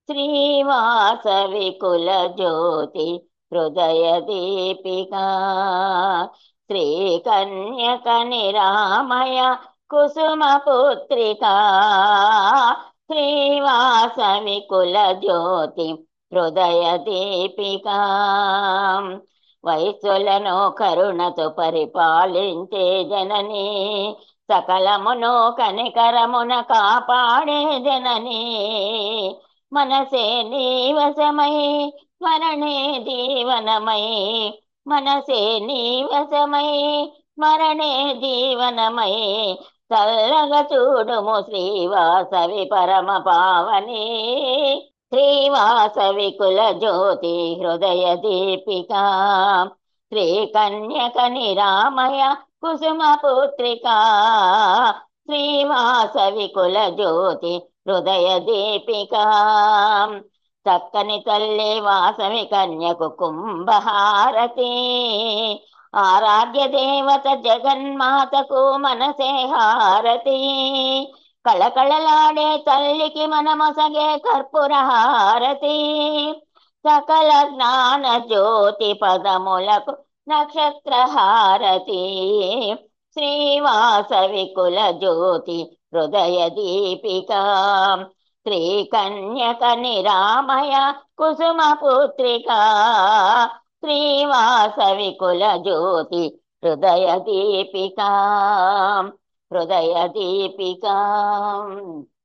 శ్రీవాసవి కుల జ్యోతి హృదయ దీపికా శ్రీ కన్యక నిరామయ కుసుమ పుత్రికా శ్రీవాసవి కుల జ్యోతి హృదయ దీపికా వయస్సులను కరుణతో పరిపాలించే జనని సకలమును కనికరమున కాపాడే జనని మనసే నీవసమై స్మరణే జీవనమై మనసే నీవసమై స్మరణే జీవనమై చల్లగా చూడుము శ్రీవాసవి పరమ పావని శ్రీవాసవి కుల జ్యోతి హృదయ దీపికా శ్రీ కన్యక నిరామయ కుసుమ పుత్రికా శ్రీవాసవి కుల జ్యోతి హృదయ దీపికా చక్కని తల్లి వాసవి కన్యకు కుంభహారతి ఆరాధ్య దేవత జగన్మాతకు మనసే హారతి కళకళలాడే తల్లికి మనమొసగే కర్పూర హారతి సకల జ్ఞాన జ్యోతి పదములకు నక్షత్ర హారతి శ్రీవాసవి కుల జ్యోతి హృదయ దీపికా శ్రీ కన్యక నిరామయ కుసుమ పుత్రికా శ్రీవాసవి కుల జ్యోతి హృదయ దీపికా హృదయ దీపికా